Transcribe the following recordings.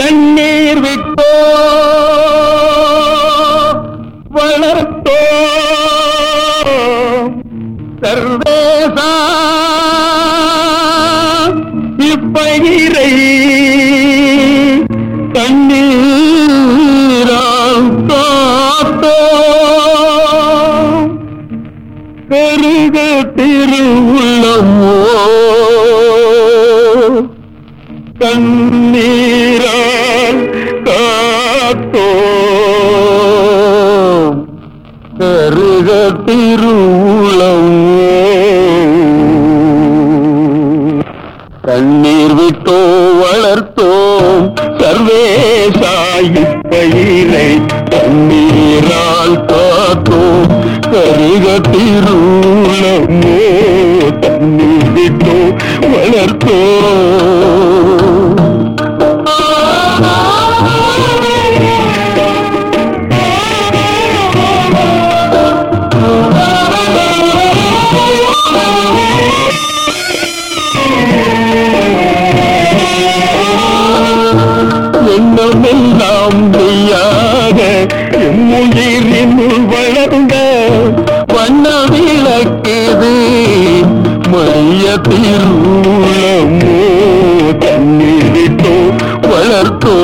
கண்ணீர் விட்டோ வளர்த்தோ சர்வேசா இப்பயிரை தண்ணீரால் காத்தோ பெருக திருவுள்ளமோ கண்ணீரால் காத்தோ பெருக திருவுளமோ கண்ணீர் விட்டோ வளர்த்தோம் சர்வேசாயிப்பயிரை தண்ணீரால் காத்தோம் கருக திருளமோ தண்ணீர் விட்டோ வளர்த்தோம் எண்ணமெல்லாம் மெய்யாக எம்முயிரினுள் வளர்ந்த வண்ண விளக்குது மைய திருளமோ தண்ணீரிட்டோ வளர்த்தோ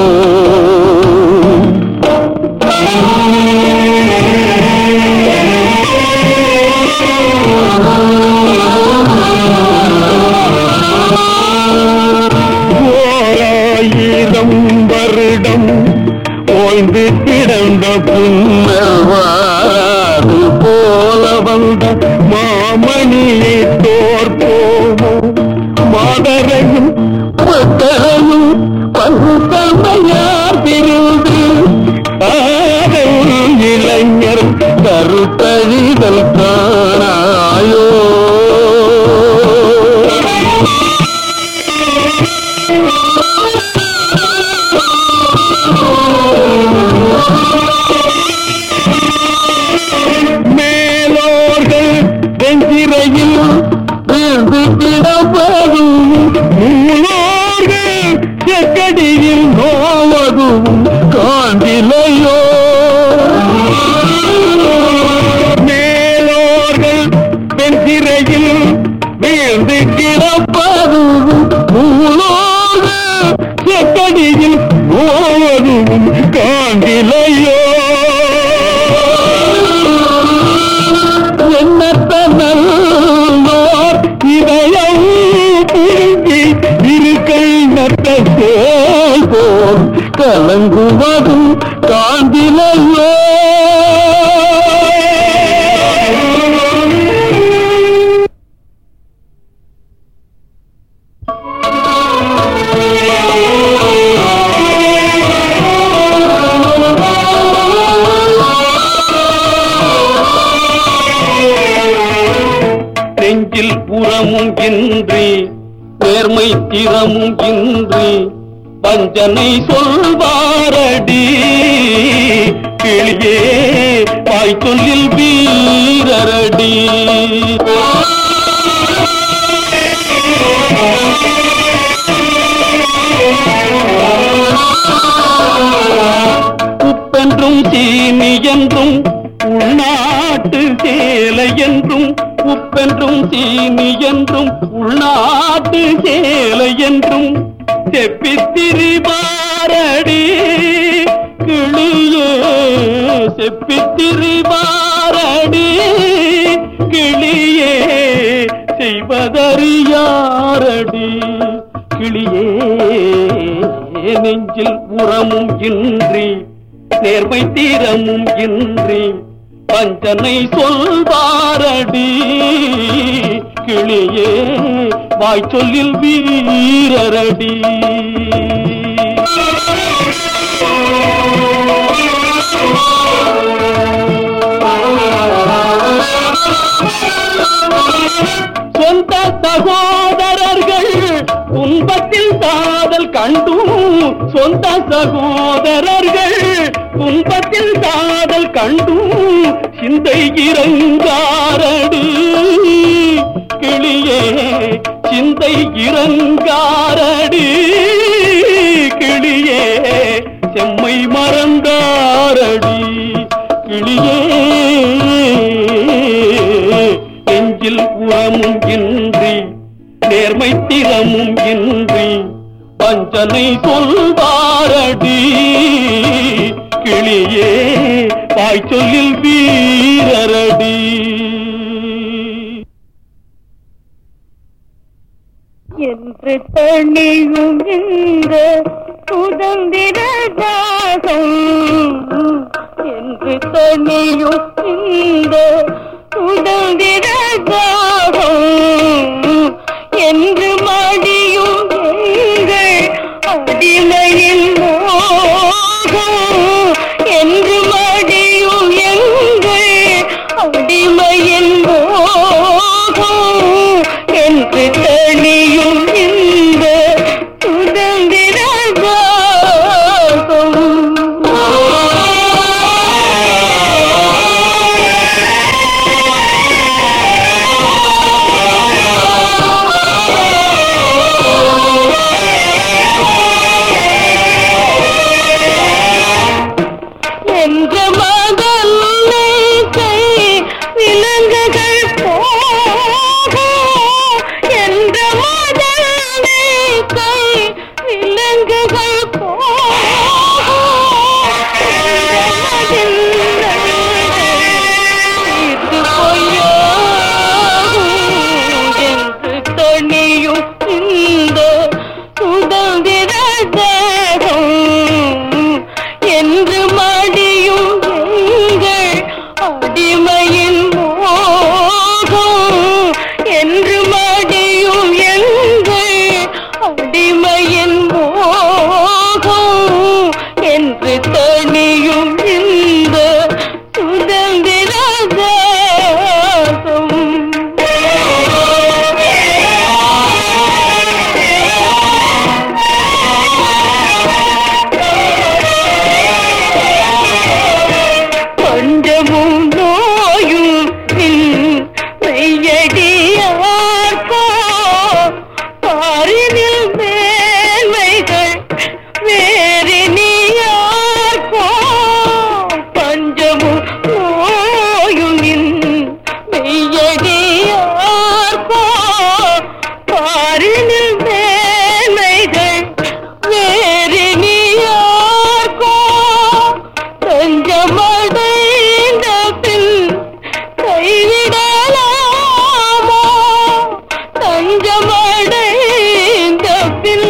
ஓராயிரம் வருடம் ஓய்ந்து கிடந்த புன்னர்வாது போல வந்த மாமணியை தோற்போமோ மாதரையும் மக்களையும் பல்தமையார் பிரிந்து காதல் இளைஞர் கருத்தழிதல் காணாயோ மேலோர்கள் வெஞ்சிரையில் வீழ்ந்து கிடப்பதும் மூலோர்கள் செக்கடியில் நோவதும் காண்பிலையோ மேலோர்கள் வெஞ்சிரையில் வீழ்ந்து கிடப்பதும் மூலோர்கள் செக்கடியில் நோவதும் காண்பிலையோ எண்ணத்தனோர் இதயம் புழுங்கி இருக்கை நட்ட சேல் போல் கலங்குவதும் காண்பிலையோ நெஞ்சில் புறமும் இன்றி நேர்மை திறமும் இன்றி வஞ்சனை சொல்வாரடி கிளியே வாய் சொல்லில் வீரரடி உப்பென்றும் சீனி என்றும் உள்நாட்டு சேலை என்றும் உப்பென்றும் சீனி என்றும் உள்நாட்டு சேலை என்றும் செப்பித்திரிபாரடி கிளியே செப்பித்திரிபாரடி கிளியே செய்வதறியாரடி கிளியே நெஞ்சில் உரமும் இன்றி நேர்மை தீரமும் இன்றி பஞ்சனை சொல்வாரடி கிளியே வாய் சொல்லில் வீரரடி சொந்த சகோதரர்கள் துன்பத்தில் காதல் கண்டும் சொந்த சகோதரர்கள் துன்பத்தில் காதல் கண்டும் சிந்தை இறங்காரடி கிளியே சிந்தை இறங்காரடி கிளியே வஞ்சனை சொல்வாரடி கிளியே பாய்ச்சொல்லில் வீரரடி என்று தணியும் இந்த சுதந்திர தாகம் என்று தணியும் இந்த சுதந்திர தாகம் என்று மடியும் எங்கள் அடிமையின் மோகம் என்று மடியும் எங்கள் அடிமையின் மோகம் என்று தணியும் இந்த சுதந்திர என்ற மதல்லை கை விலங்குகள் போகும் என்ற மதல்லை கை விலங்குகள் போகும் இது பொய்யாகும் என்று தணியும் இந்த சுதந்திர தேகம் என்று மடியும் எங்கள் அடிமையின் மோகம் என்று மடியும் எங்கள் அடிமையின் மோகம் என்று தணியும் இந்த சுதந்திர பஞ்சமும் நோயும் நின் மெய்யடியார்க்கோ பாரினில் மேன்மைகள் வேறினியார்க்கோ பஞ்சமும் நோயும் நின் மெய்யடியார்க்கோ பாரினில் மேன்மைகள் வேறினியார்க்கோ தஞ்சமடைந்த பின் கைவிடலாமோ தஞ்சமடைந்த பின்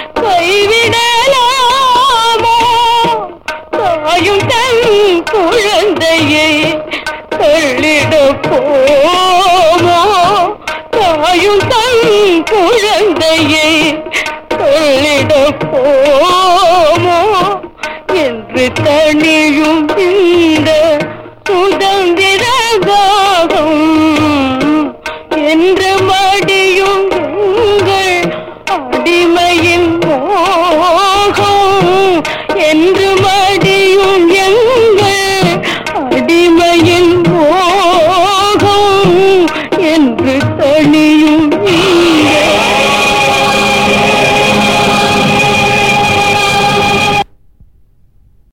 கைவிடலாமோ தாயும் தன் குழந்தையை தள்ளிட போமோ தாயும் தன் குழந்தையை தள்ளிட போமோ என்று தணியும் இந்த